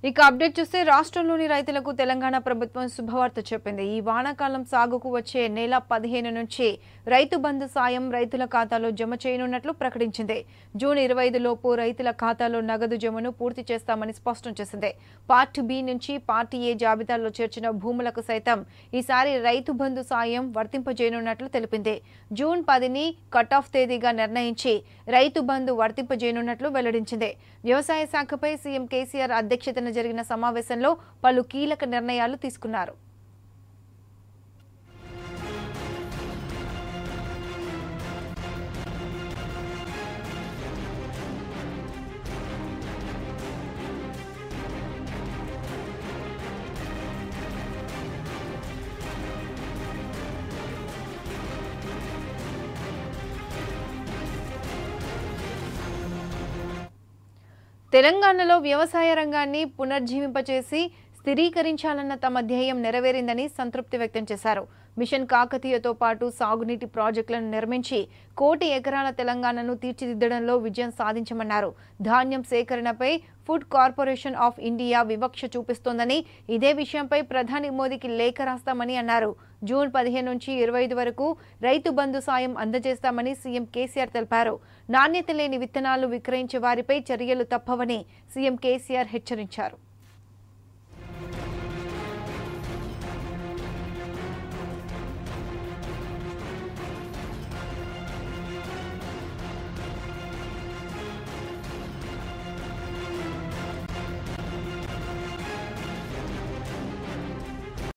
ఇక అప్డేట్ చూస్తే రాష్ట్రంలోని రైతులకు తెలంగాణ ప్రభుత్వం శుభవార్త చెప్పింది ఈ వానాకాలం సాగుకు వచ్చే నెల పదిహేను నుంచి రైతు బంధు సాయం రైతుల ఖాతాలో జమ చేయనున్నట్లు ప్రకటించింది జూన్ ఇరవై ఐదు లోపు రైతుల ఖాతాలో నగదు జమను పూర్తి చేస్తామని స్పష్టం చేసింది పార్ట్ బి నుంచి పార్టీ ఏ జాబితాలో చేర్చిన భూములకు సైతం ఈసారి రైతు బంధు సాయం వర్తింపజేయనున్నట్లు తెలిపింది జూన్ పదిని కట్ ఆఫ్ తేదీగా నిర్ణయించి రైతు బంధు వర్తింపజేయనున్నట్లు వెల్లడించింది వ్యవసాయ శాఖపై సీఎం కేసీఆర్ అధ్యక్షతన జరిగిన సమావేశంలో పలు కీలక నిర్ణయాలు తీసుకున్నారు తెలంగాణలో వ్యవసాయ రంగాన్ని పునర్జీవింపచేసి స్థిరీకరించాలన్న తమ ధ్యేయం నెరవేరిందని సంతృప్తి వ్యక్తం చేశారు మిషన్ కాకతీయతో పాటు సాగునీటి ప్రాజెక్టులను నిర్మించి కోటి ఎకరాల తెలంగాణను తీర్చిదిద్దడంలో విజయం సాధించమన్నారు ధాన్యం సేకరణపై ఫుడ్ కార్పొరేషన్ ఆఫ్ ఇండియా వివక్ష చూపిస్తోందని ఇదే విషయంపై ప్రధాని మోదీకి లేఖ రాస్తామని అన్నారు జూన్ పదిహేను నుంచి ఇరవై ఐదు వరకు రైతు బంధు సాయం అందజేస్తామని సీఎం కేసీఆర్ తెలిపారు నాణ్యత లేని విత్తనాలు విక్రయించే వారిపై చర్యలు తప్పవని సీఎం కేసీఆర్ హెచ్చరించారు